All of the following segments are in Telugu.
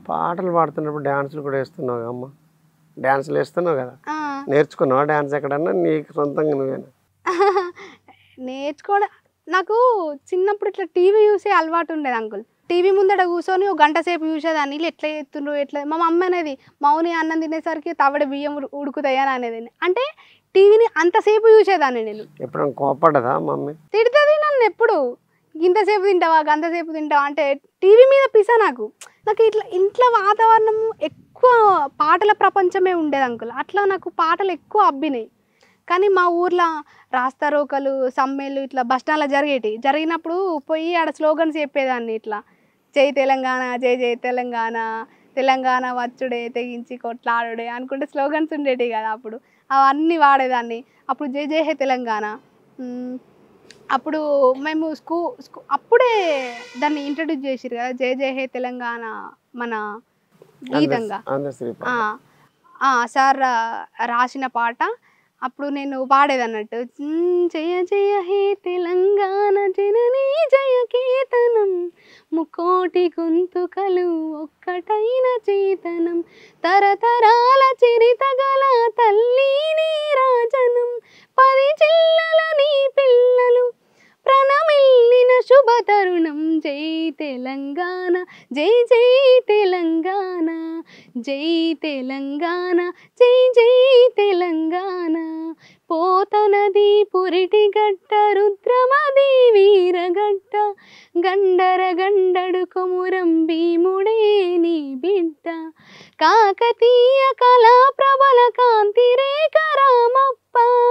పాటలు పాడుతున్నప్పుడు డ్యాన్సులు కూడా వేస్తున్నావు కదా అమ్మ డ్యాన్సులు వేస్తున్నావు కదా ఆ, నేర్చుకున్నావా డ్యాన్స్ ఎక్కడన్నా నీకు సొంతంగా నువ్వేనా నేర్చుకోవడం నాకు చిన్నప్పుడు ఇట్లా టీవీ చూసే అలవాటు ఉండేది అంకుల్ టీవీ ముందట కూర్చొని ఒక గంట సేపు చూసేదాన్ని వీళ్ళు ఎట్లా చేస్తుండ్రు ఎట్లా మా మమ్మీ అనేది మౌని అన్నం తినేసరికి తవడ బియ్యం ఉడు- ఉడుకుతాయి అని అనేది అంటే టీవీని అంతసేపు చూసేదాన్ని నేను ఎప్పుడైనా కోపడ్డదా మమ్మీ తిడుతుంది నన్ను ఎప్పుడు ఇంతసేపు తింటావా గంతసేపు తింటావా అంటే టీవీ మీద పిసా నాకు నాకు ఇట్లా ఇంట్లో వాతావరణం ఎక్కువ పాటల ప్రపంచమే ఉండేది అంకుల్ అట్లా నాకు పాటలు ఎక్కువ అబ్బినాయి కానీ మా ఊర్లో రాస్తారోకలు సమ్మెలు ఇట్లా బస్ స్టాండ్లో జరిగేటి జరిగినప్పుడు పోయి ఆడ స్లోగన్స్ చెప్పేదాన్ని ఇట్లా జై తెలంగాణ జై జై తెలంగాణ తెలంగాణ వచ్చుడే తెగించి కొట్లాడుడే అనుకుంటే స్లోగన్స్ ఉండేటివి కదా అప్పుడు అవన్నీ వాడేదాన్ని అప్పుడు జై జై హే తెలంగాణ మ్, అప్పుడు మేము స్కూ స్కూ అప్పుడే దాన్ని ఇంట్రడ్యూస్ చేసిరు కదా జై జై హే తెలంగాణ మన గీతంగా ఆంధ్రశ్రీ ఆ, ఆ, సార్ ఆ, రాసిన పాట అప్పుడు నేను పాడేది అన్నట్టు "మ్మ్, జయ జయ హే తెలంగాణ జననీ జయ కీర్తనం ముకోటి గొంతుకలు ఒక్కటైన చేతనం తరతరాల చరిత గల తల్లి నీ రాజనం పది జిల్లల నీ పిల్లలు ప్రణమిల్లిన శుభ తరుణం జై తెలంగాణ జై జై తెలంగాణ జై తెలంగాణ జై జై తెలంగాణ పోతనది పురిటి గట్ట రుద్రమది వీరగట్ట గండర గండడు కొమురం భీముడే నీ బిడ్డ కాకతీయ కళా ప్రబల కాంతి రేఖ రామప్ప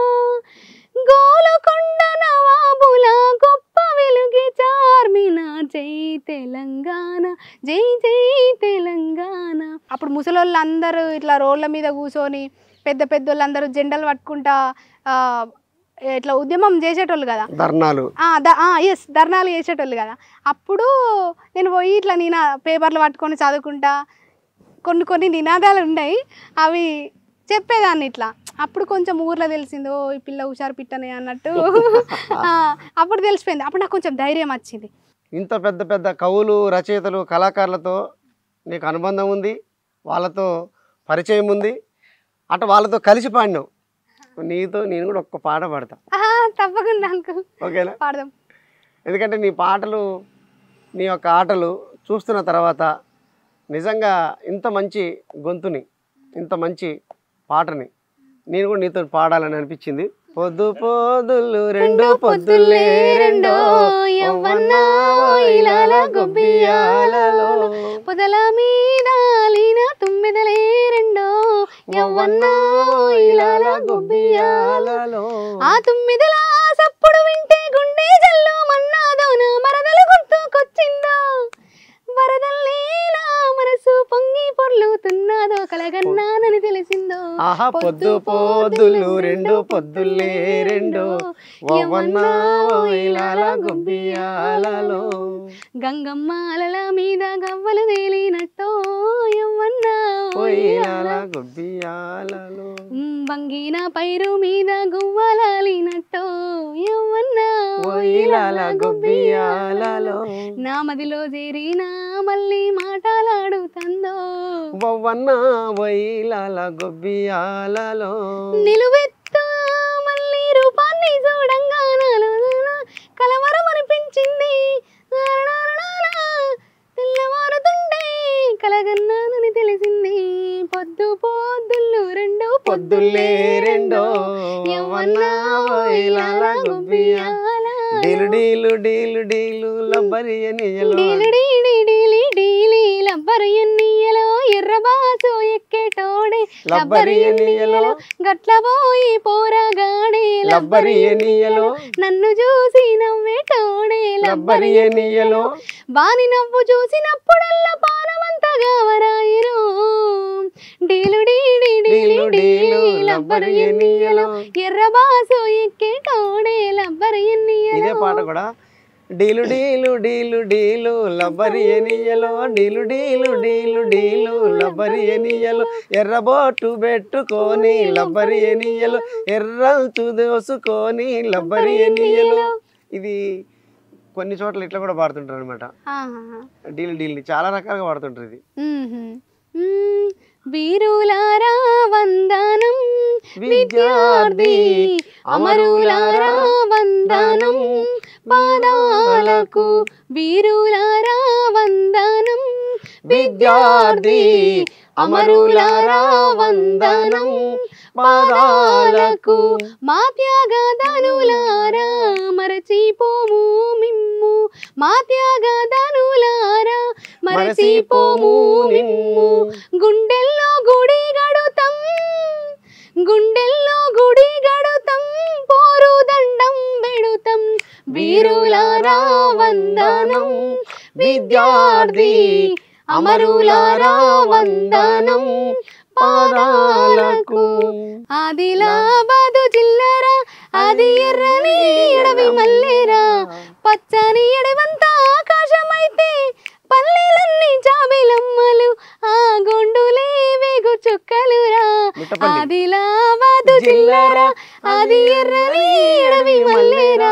గోలకొండ నవాబుల గొప్ప వెలుగి చార్మిన జై తెలంగాణ జై జై తెలంగాణ అప్పుడు ముసలోళ్ళు అందరూ ఇట్లా రోడ్ల మీద కూర్చొని పెద్ద పెద్దోళ్ళు అందరూ జెండలు పట్టుకుంటా ఆ, ఇట్లా ఉద్యమం చేసేటోళ్ళు కదా ధర్నాలు ఎస్ ధర్నాలు చేసేటోళ్ళు కదా అప్పుడు నేను పోయి ఇట్లా నేను పేపర్లు పట్టుకొని చదువుకుంటా కొన్ని కొన్ని నినాదాలు ఉన్నాయి అవి చెప్పేదాన్ని ఇట్లా అప్పుడు కొంచెం ఊర్లో తెలిసింది ఓ ఈ పిల్ల హుషారు పిట్టనే అన్నట్టు ఆ, అప్పుడు తెలిసిపోయింది అప్పుడు నాకు కొంచెం ధైర్యం వచ్చింది ఇంత పెద్ద పెద్ద కవులు రచయితలు కళాకారులతో నీకు అనుబంధం ఉంది వాళ్ళతో పరిచయం ఉంది అటు వాళ్ళతో కలిసి పాడినావు నీతో నేను కూడా ఒక్క పాట పాడతా ఆహా, తప్పకుండా అంకుల్ ఓకేనా పాడదాం ఎందుకంటే నీ పాటలు నీ యొక్క ఆటలు చూస్తున్న తర్వాత నిజంగా ఇంత మంచి గొంతుని ఇంత మంచి పాటని నేను కూడా నీతో పాడాలని అనిపించింది పొద్దు పొద్దులు రెండు పొద్దులే రెండో యవ్వన్నా ఇలాల గుబ్బియాలలో పొదల మీద లీన తుమ్మిదలే రెండో యవ్వన్నా ఇలాల గుబ్బియాల ఆ తొమ్మిదిలా సప్పుడు వింటే గుండె జల్లు మన్నాదోన మరదలు గుర్తుకొచ్చిందో వరదల్లే నా మనసు పొంగి పొర్లుతున్నదో కలగన్నానని తెలిసిందో ఆహా పొద్దు పొద్దులు రెండు పొద్దులే రెండు యవ్వన్నా ఇలాల గుబ్బియాలలో గంగమ్మ అలల మీద గవ్వలు తేలినట్టో యవ్వన్నా ఇలాల గుబ్బియాలలో ఉమ్, వంగిన పైరు మీద గువ్వలాలినట్టో యవ్వన్నా ఇలాల గుబ్బియాలలో నా మదిలో చేరిన మళ్ళీ మాటలాడుతందో వవ్వన్న వైలాల గొబ్బియాలలో నిలువెత్తు మళ్ళీ రూపాన్ని చూడంగా నాలో కలవరం అనిపించింది నారానారానా, తెల్లవారుతుండే కలగన్నానని తెలిసింది పొద్దు పొద్దుళ్ళు రెండు పొద్దులే రెండో వవ్వన్న వైలాల గొబ్బియాల డీలు డీలు డీలు డీలు లబ్బరి అనియలో డీలి డీలి డీలి డీలి లబ్బరు ఎన్నియలో ఎర్రబాసు ఎక్కేటోడే లబ్బరి ఎన్నియలో గట్ల పోయి పోరగాడే లబ్బరి ఎనియలో నన్ను చూసి నవ్వేటోడే లబ్బరి ఎనియలో వాని నవ్వు చూసినప్పుడల్లా పానమంతగా వరాయిరు డీలు డీడి డీలి డీలు డీలు లబ్బరి ఎనియలో ఎర్రబాసు ఎక్కేటోడే లబ్బరు ఇదే ఎన్నియలో పాట కూడా డీలు డీలు డీలు డీలు లబ్బరి ఎనియలో డీలు డీలు డీలు డీలు లబ్బరి ఎనియలో ఎర్రబోటు పెట్టుకొని లబ్బరి ఎనియలో ఎర్రంచు దోసుకొని లబ్బరి ఎనియలో ఇది కొన్ని చోట్ల ఇట్లా కూడా పాడుతుంటారు అనమాట ఆహా. డీల్ డీల్ చాలా రకాలుగా పాడుతుంటారు ఇది మ్మ్హ్మ్. మ్మ్. వీరులారా వందనం విద్యార్థి అమరులారా వందనం పాదాలకు వీరులారా వందనం విద్యార్థి అమరులారా వందనం పాదాలకు మా త్యాగదానులారా మరచిపోము మిమ్ము మా త్యాగదానులారా మరచిపోము నిమ్ము గుండెల్లో గుడి గడుతం గుండెల్లో గుడి గడుతం పోరు దండం బెడుతం వీరులారా వందనం విద్యార్థి అమరులారా వందనం పాదాలకు ఆదిలాబాదు జిల్లరా అది ఎర్రని ఎడవి మల్లేరా పచ్చని ఎడవంతా ఆకాశమైతే పల్లెలన్నీ జాబిలమ్మలు ఆ గొండులే వేగు చుక్కలురా మిట్టపల్లి. ఆదిలాబాదు జిల్లరా అది ఎర్రని ఎడవి మల్లేరా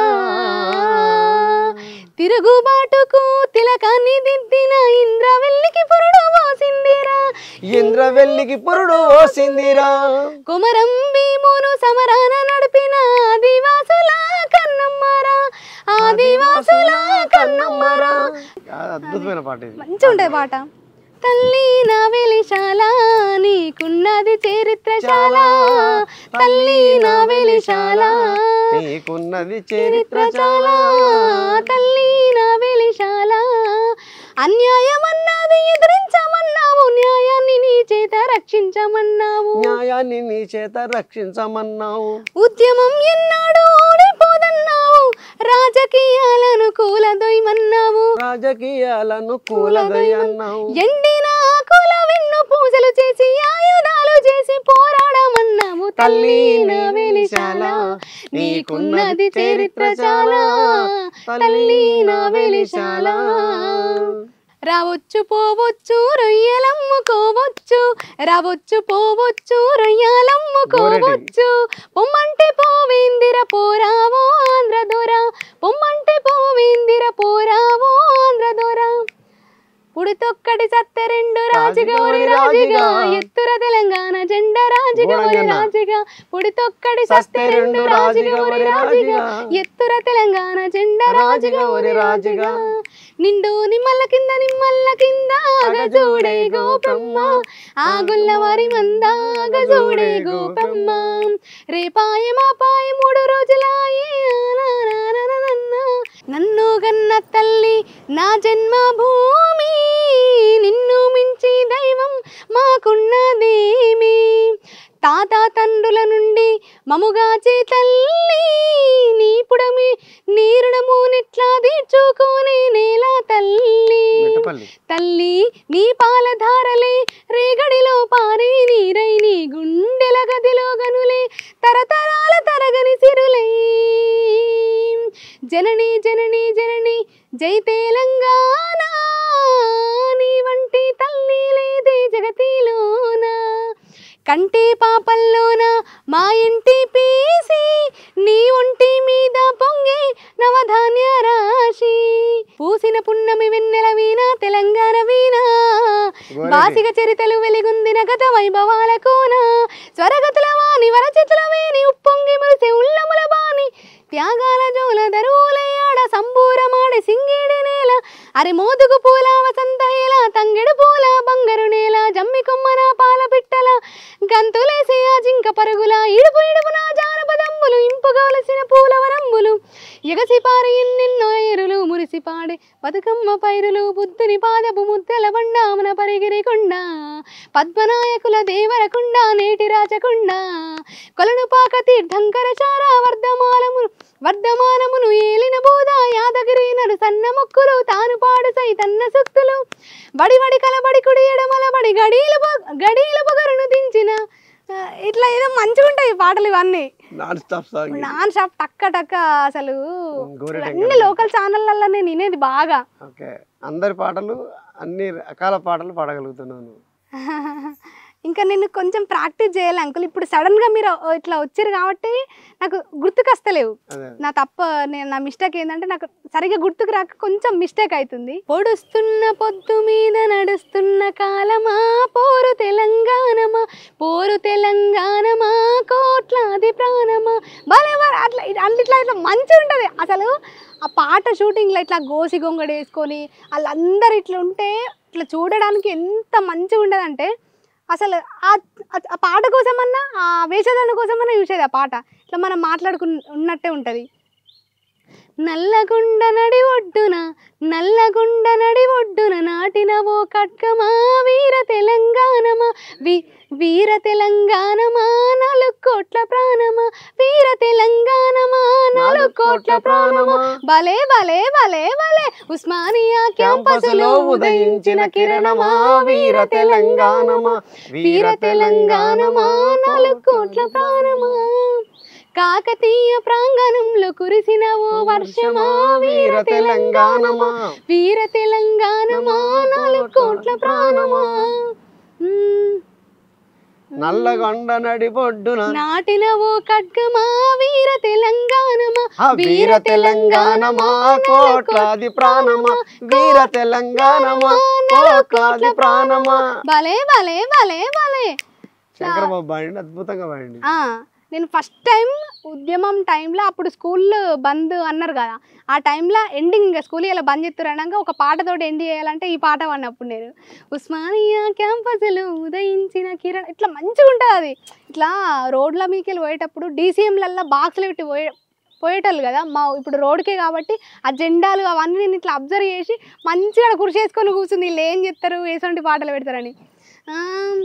తిరుగుబాటుకు తిలకాన్ని దిద్దిన ఇంద్రవెల్లికి పురుడు పోసిందిరా ఇంద్రవెల్లికి పురుడు ఓసిందిరా కుమరం భీమును సమరాన నడిపిన ఆదివాసుల కన్నమ్మరా ఆదివాసుల కన్నమ్మరా అద్భుతమైన పాట ఇది మంచిగా ఉంటుంది పాట తల్లి నా వెలిశాల నీకున్నది చరిత్రశాల తల్లి నా వెలిశాల నీకున్నది చరిత్ర చరిత్రశాల తల్లి నా వెలిశాల అన్యాయమన్నది ఎదిరించమన్నావు న్యాయాన్ని నీ చేత రక్షించమన్నావు న్యాయాన్ని నీ చేత రక్షించమన్నావు ఉద్యమం ఎన్నాడు ఓడిపోదన్నావు రాజకీయాలను కూలదొయ్యమన్నావు రాజకీయాలను కూలదయ్యన్నావు ఎండిన ఆకుల వెన్ను పూజలు చేసి ఆయుధాలు చేసి పోరాడమన్నావు తల్లి నా వెలిశాల నీకున్నది చరిత్ర చాలా తల్లి నా వెలిశాల రావచ్చు పోవచ్చు రొయ్యలమ్ముకోవచ్చు రావచ్చు పోవచ్చు రొయ్యలమ్ముకోవచ్చు పొమ్మంటే పోవేందిర పోరావో ఆంధ్ర దొర పొమ్మంటే పోవేందిర పోరావో ఆంధ్ర దొర పుడితొక్కటి సత్త రెండు రాజుగౌరి రాజుగా ఎత్తుర తెలంగాణ జెండా రాజుగౌరి గోడంజన్న. రాజుగా పుడితొక్కటి సత్త రెండు రాజుగౌరి రాజుగా ఎత్తుర తెలంగాణ జెండా రాజుగౌరి రాజుగా నిండు నిమ్మల కింద నిమ్మల కింద ఆగజూడే గోపమ్మ ఆగుల్ల వారి మంద ఆగజూడే గోపమ్మ రేపాయ మాపాయ మూడు రోజులాయే ఆనానానానానా. నన్ను గన్న తల్లి నా జన్మభూమి నిన్ను మించి దైవం మాకున్నదేమి తాత తండ్రుల నుండి మముగాచే తల్లి నీ పుడమి నీరుడము నిట్లా తీర్చుకోనే నేల తల్లి మిట్టపల్లి తల్లి నీ పాలధారలే రేగడిలో పారే నీరై నీ గుండెల గదిలో గనులే తరతరాల తరగని సిరులై జనని జనని జనని జై తెలంగాణ నీ వంటి తల్లి లేదే జగతిలోన కంటి పాపల్లోన మా ఇంటి పీసి నీ ఒంటి మీద పొంగే నవధాన్య రాశి పూసిన పున్నమి వెన్నెల వీణ తెలంగాణ వీణ గోరెటి. బాసిక చరితలు వెలిగుందిన గత వైభవాల కోన స్వరగతుల వాణి వరచితుల వేణి ఉప్పొంగి మురిసే ఉల్లముల బాణి త్యాగాల జోల దరువులయ్యాడ సంబూరమాడి సింగిడి నేల అరి మోదుగు పూల వసంత హేల తంగెడు పూల బంగారు నేల జమ్మి కొమ్మన పాల పిట్టల గంతులేసే ఆ జింక పరుగుల ఇడుపు ఇడుపున జానపదంబులు ఇంపుగవలసిన పూల వరంబులు ఎగసి పారి ఎన్నెన్నో ఎరులు మురిసి పాడే బతుకమ్మ పైరులు బుద్ధుని పాదపు ముద్దల బండామన పరిగిరి కొండ పద్మనాయకుల దేవరకుండ నేటి రాచకుండ కొలను పాక తీర్థంకర చార వర్ధమానమును వర్ధమానమును ఏలిన బోధ యాదగిరి నడు సన్న మొక్కులు తాను పాడు సైతన్న సుక్తులు బడి బడి కలబడి కుడి ఎడమల బడి గడీల పొ- గడీల పొగరును దించిన ఆ, ఇట్లా ఏదో మంచిగా ఉంటాయి ఈ పాటలు ఇవన్నీ non stop song non stop టక్క టక్క అసలు గోరెటి అన్ని లోకల్ ఛానళ్ళల్లో నేను వినేది బాగా ఓకే అందరి పాటలు అన్ని రకాల పాటలు పాడగలుగుతున్నావు నువ్వు ఇంకా నేను కొంచెం ప్రాక్టీస్ చేయాలి అంకుల్ ఇప్పుడు సడన్గా మీరు ఇట్లా వచ్చారు కాబట్టి నాకు గుర్తుకొస్తలేవు అదే నా తప్ప నేను నా మిస్టేక్ ఏంటంటే నాకు సరిగ్గా గుర్తుకు రాక కొంచెం మిస్టేక్ అవుతుంది పొడుస్తున్న పొద్దు మీద నడుస్తున్న కాలమా పోరు తెలంగాణమా పోరు తెలంగాణమా కోట్లాది ప్రాణమా భలే భలే అట్లా అట్లా ఇట్లా ఇట్లా మంచిగా ఉంటుంది అసలు ఆ పాట షూటింగ్లో ఇట్లా గోసి గొంగడ వేసుకొని వాళ్ళందరూ ఇట్లా ఉంటే ఇట్లా చూడడానికి ఎంత మంచిగా ఉండదంటే అసలు ఆ ఆ- ఆ పాట కోసమన్నా ఆ వేషధారణ కోసమన్నా చూసేది ఆ పాట ఇట్లా మనం మాట్లాడుకు ఉన్నట్టే ఉంటుంది నల్లగుండ నడి ఒడ్డున నల్లగుండ నడి ఒడ్డున నాటిన ఓ కట్కమా వీర తెలంగాణమా వి వీర తెలంగాణమా నాలుగు కోట్ల ప్రాణమా వీర తెలంగాణమా నాలుగు కోట్ల ప్రాణమా భలే భలే భలే భలే ఉస్మానియా క్యాంపస్లో ఉదయించిన కిరణమా వీర తెలంగాణమా వీర తెలంగాణమా నాలుగు కోట్ల ప్రాణమా కాకతీయ ప్రాంగణంలో కురిసిన ఓ వర్షమా వీర తెలంగాణమా వీర తెలంగాణమా నాలుగు కోట్ల ప్రాణమా మ్మ్. నల్లగొండ నడి బొడ్డున నాటిన ఓ ఖడ్గమా వీర తెలంగాణమా ఆ వీర తెలంగాణమా కోట్లాది ప్రాణమా వీర తెలంగాణమా కోట్లాది ప్రాణమా భలే భలే భలే భలే శంకరబాబు బాండి అద్భుతంగా బాండి ఆ, నేను ఫస్ట్ టైం ఉద్యమం టైంలో అప్పుడు స్కూల్ బంద్ అన్నారు కదా ఆ టైంలో ఎండింగ్ ఇంకా స్కూల్ ఇలా బంద్ చేస్తారు అనగా ఒక పాటతోటి ఎండ్ చేయాలంటే ఈ పాట అన్నప్పుడు నేను ఉస్మానియా క్యాంపస్లో ఉదయించిన కిరణ్ ఇట్లా మంచిగా ఉంటుంది అది ఇట్లా రోడ్ల మీకెళ్ళి పోయేటప్పుడు డీసీఎంలల్లో బాక్స్లు పెట్టి పోయే పోయేటోళ్ళు కదా మా ఇప్పుడు రోడ్కే కాబట్టి ఆ జెండాలు అవన్నీ నేను ఇట్లా అబ్జర్వ్ చేసి మంచిగా కుర్చీ వేసుకొని కూర్చుంది వీళ్ళు ఏం చెప్తారు వేసంటి పాటలు పెడతారని ఆ,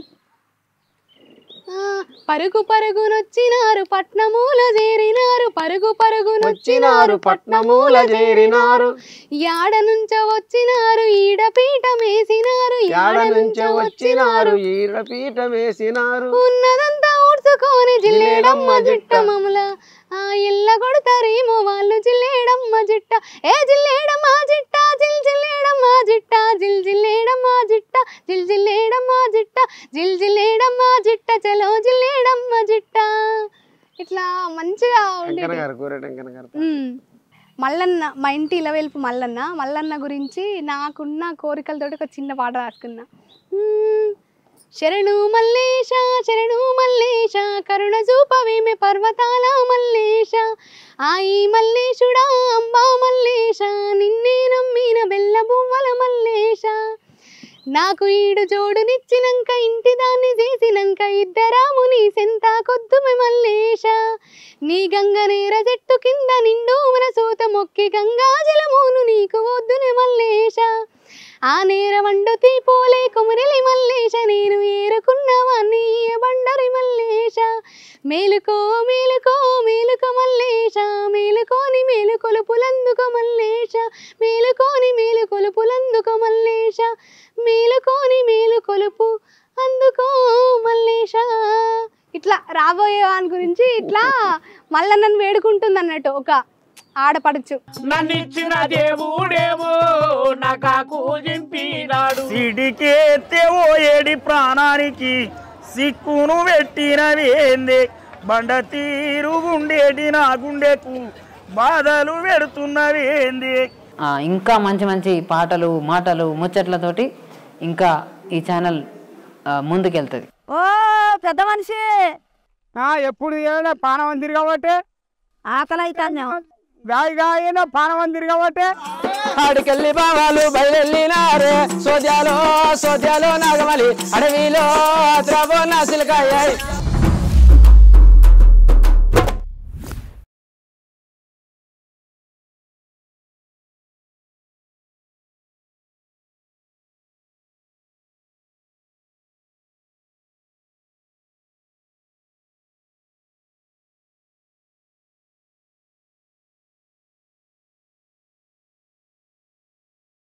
ఆ, పరుగు పరుగునొచ్చినారు పట్నమూల చేరినారు పరుగు పరుగునొచ్చినారు వచ్చినారు పట్నమూల చేరినారు యాడ నుంచ వచ్చినారు ఈడ పీఠమేసినారు యాడ నుంచో వచ్చినారు ఈర పీఠం వేసినారు ఉన్నదంతా ఊడ్చుకొని జిల్లేడమ్మ జిట్ట మమల ఆ ఇళ్ళ కొడతారేమో వాళ్ళు జిల్లేడమ్మ జిట్ట ఏ జిల్లేడమ్మ జిట్ట జిల్ జిల్లేడమ్మ జిట్ట జిల్ జిల్లేడమ్మ జిట్ట జిల్ జిల్లేడమ్మ జిట్ట జిల్ జిల్లేడమ్మ జిట్ట చలో జిల్లేడమ్మ జిట్ట ఇట్లా మంచిగా వెంకన్న ఉండేది గారు కూర వెంకన్న గారు ఉమ్. మల్లన్న మా ఇంటి ఇలవెల్పు మల్లన్న మల్లన్న గురించి నాకున్న కోరికలతోటి ఒక చిన్న పాట రాసుకున్నా ఉమ్. శరణు మల్లేశ శరణు మల్లేశ కరుణ చూపవేమే పర్వతాల మల్లేశ ఆయి మల్లేశుడా అంబా మల్లేశ నిన్నే నమ్మిన బెల్ల బువ్వల మల్లేశ నాకు ఈడు జోడునిచ్చినంక ఇంటి దాన్ని చేసినంక ఇద్దరాము నీ సెంత కొద్దుమె మల్లేశ నీ గంగ నేర చెట్టు కింద నిండు మన సూత మొక్కి గంగా జలమును నీకు వద్దునే మల్లేశ ఆ నేర వండు తీపోలే కొమురెలి మల్లేశ నేను ఏరుకున్నవాన్ని బండరి మల్లేశ మేలుకో మేలుకో మేలుకో మల్లేశ మేలుకోని మేలు కొలుపులందుకో మల్లేశ మేలుకోని మేలు కొలుపులందుకో మల్లేశ మేలుకోని మేలు కొలుపు అందుకో మల్లేశ ఇట్లా రాబోయే వాని గురించి ఇట్లా మళ్ళా నన్ను వేడుకుంటుంది అన్నట్టు ఒక ఆడపడచ్చు నన్నిచ్చిన దేవుడేమో నాకు జింపినాడు సిడికేస్తే ఓ ఏడి ప్రాణానికి సిక్కును పెట్టినవేంది బండ తీరు గుండేటి నా గుండెకు బాధలు పెడుతున్నవేంది ఆ, ఇంకా మంచి మంచి పాటలు మాటలు ముచ్చట్లతోటి ఇంకా ఈ ఛానల్ ఆ, ముందుకెళ్తుంది ఓ పెద్ద మనిషి ఎప్పుడు ఏమైనా పానం తిరగబట్టే ఆకలి అవుతాను గాయగా అయినా పానం తిరగబట్టే ఆడికెళ్ళి బావాలు బయలునారే సోద్యాలో సోద్యాలో నాగమలి అడవిలో ద్రవ నాసిలకాయ